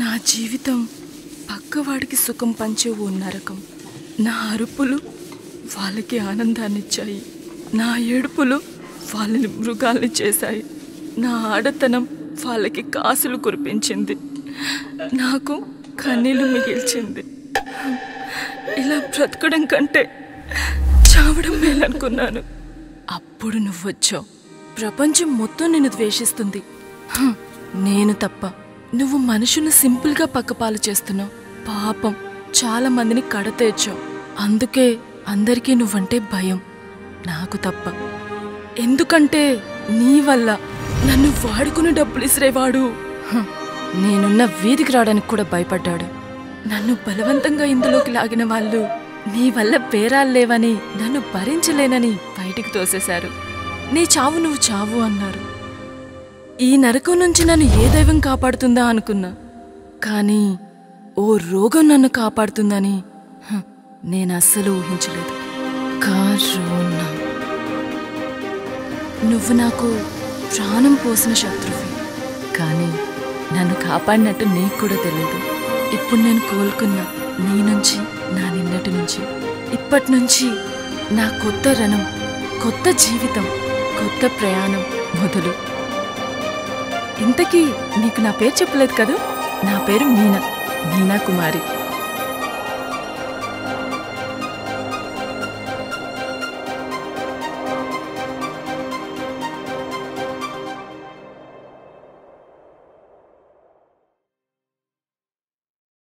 నా జీవితం పక్కవాడికి సుఖం పంచే ఓ నరకం నా అరుపులు వాళ్ళకి ఆనందాన్నిచ్చాయి నా ఏడుపులు వాళ్ళని మృగాల్ని చేశాయి నా ఆడతనం వాళ్ళకి కాసులు కురిపించింది నాకు కన్నీళ్లు మిగిల్చింది ఇలా బ్రతకడం కంటే చావడం మేలనుకున్నాను అప్పుడు నువ్వు వచ్చావు ప్రపంచం మొత్తం నిన్ను ద్వేషిస్తుంది హ, నేను తప్ప నువ్వు మనుషులు సింపుల్గా పక్కపాలు చేస్తున్నావు పాపం చాలా మందిని కడతేర్చావు అందుకే అందరికీ నువ్వంటే భయం నాకు తప్ప ఎందుకంటే నీ వల్ల నన్ను వాడుకుని డబ్బులు ఇసిరేవాడు హ, నేనున్న వీధికి రావడానికి కూడా భయపడ్డాడు నన్ను బలవంతంగా ఇందులోకి లాగిన వాళ్ళు నీ వల్ల బేరాలు లేవని నన్ను భరించలేనని బయటికి తోసేశారు నీ చావు నువ్వు చావు అన్నారు ఈ నరకం నుంచి నన్ను ఏ దైవం కాపాడుతుందా అనుకున్నా కానీ ఓ రోగం నన్ను కాపాడుతుందని హ, నేను అస్సలు ఊహించలేదు కరోనా నువ్వు నాకు ప్రాణం పోసిన శత్రువి కానీ నన్ను కాపాడినట్టు నీకు కూడా తెలియదు ఇప్పుడు నేను కోలుకున్నా నీ నుంచి నా నిన్నటి నుంచి ఇప్పటి నుంచి నా కొత్త రణం కొత్త జీవితం కొత్త ప్రయాణం మొదలు ఇంతకీ నీకు నా పేరు చెప్పలేదు కదా నా పేరు మీనా మీనా కుమారి